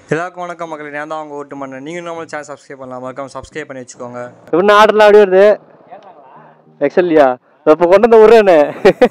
எல்லாருக்கும் வணக்கம் மக்களே நான் தான் அவங்க ஓட்டு பண்ணேன் நீங்கள் நம்மள சேனல் சப்ஸ்கிரைப் பண்ணலாம் மறக்காம சப்ஸ்கிரைப் பண்ணி வச்சுக்கோங்க இன்னும் ஆர்டர்லாம் அப்படி வருது எக்ஸல்லையா இப்போ கொண்டு வந்து விட்றேண்ணே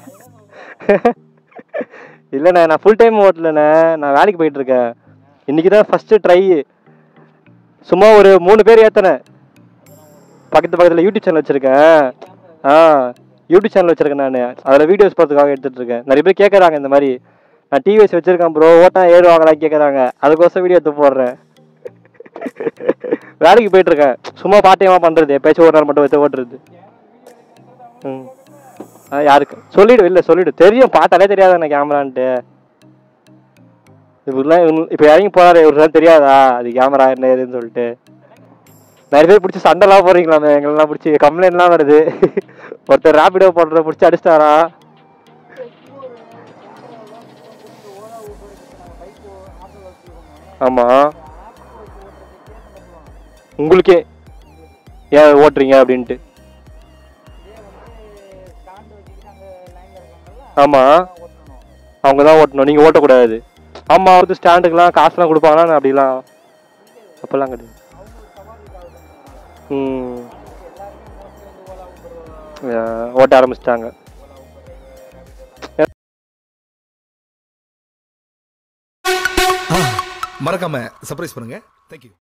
இல்லைண்ணே நான் ஃபுல் டைம் ஓட்டலண்ணே நான் வேலைக்கு போயிட்டு இருக்கேன் இன்னைக்கு தான் ஃபஸ்ட்டு ட்ரை சும்மா ஒரு மூணு பேர் ஏற்றினேன் பக்கத்து பக்கத்தில் யூடியூப் சேனல் வச்சுருக்கேன் ஆ யூடியூப் சேனல் வச்சுருக்கேன் நான் அதில் வீடியோஸ் பார்த்துக்காக எடுத்துகிட்டு இருக்கேன் நிறைய பேர் கேட்குறாங்க இந்த மாதிரி நான் டிவிஎஸ் வச்சுருக்கேன் ப்ரோ ஓட்டா ஏறுவாங்களா கேட்குறாங்க அதுக்கோசம் வீடியோ எடுத்து போடுறேன் வேலைக்கு போயிட்டு இருக்கேன் சும்மா பார்ட் டைமாக பண்ணுறது எப்பயாச்சும் ஒரு நாள் மட்டும் வச்சு ஓட்டுறது ம் ஆ யாருக்கு சொல்லிடு இல்லை சொல்லிடு தெரியும் பார்த்தாலே தெரியாதா எனக்கு கேமரான்ட்டு இப்படிலாம் இப்போ இறங்கி போறாரு இவருலாம் தெரியாதா அது கேமரா என்ன ஏதுன்னு சொல்லிட்டு நிறைய பேர் பிடிச்சி சண்டைலாம் போடுறீங்களாமே எங்களெல்லாம் பிடிச்சி கம்ப்ளைண்ட்லாம் வருது ஒருத்தர் ரேபிடோ போடுறத பிடிச்சி அடிச்சிட்டாரா ஆமாம் உங்களுக்கே ஏன் ஓட்டுறீங்க அப்படின்ட்டு ஆமாம் அவங்க தான் ஓட்டணும் நீங்கள் ஓட்டக்கூடாது ஆமாம் வந்து ஸ்டாண்டுக்கெலாம் காசுலாம் கொடுப்பாங்கன்னா நான் அப்படிலாம் அப்போல்லாம் கிடையாது ம் அஹ் ஓட்ட ஆரம்பிச்சிட்டாங்க மறக்காம சர்ப்ரைஸ் பண்ணுங்க தேங்க்யூ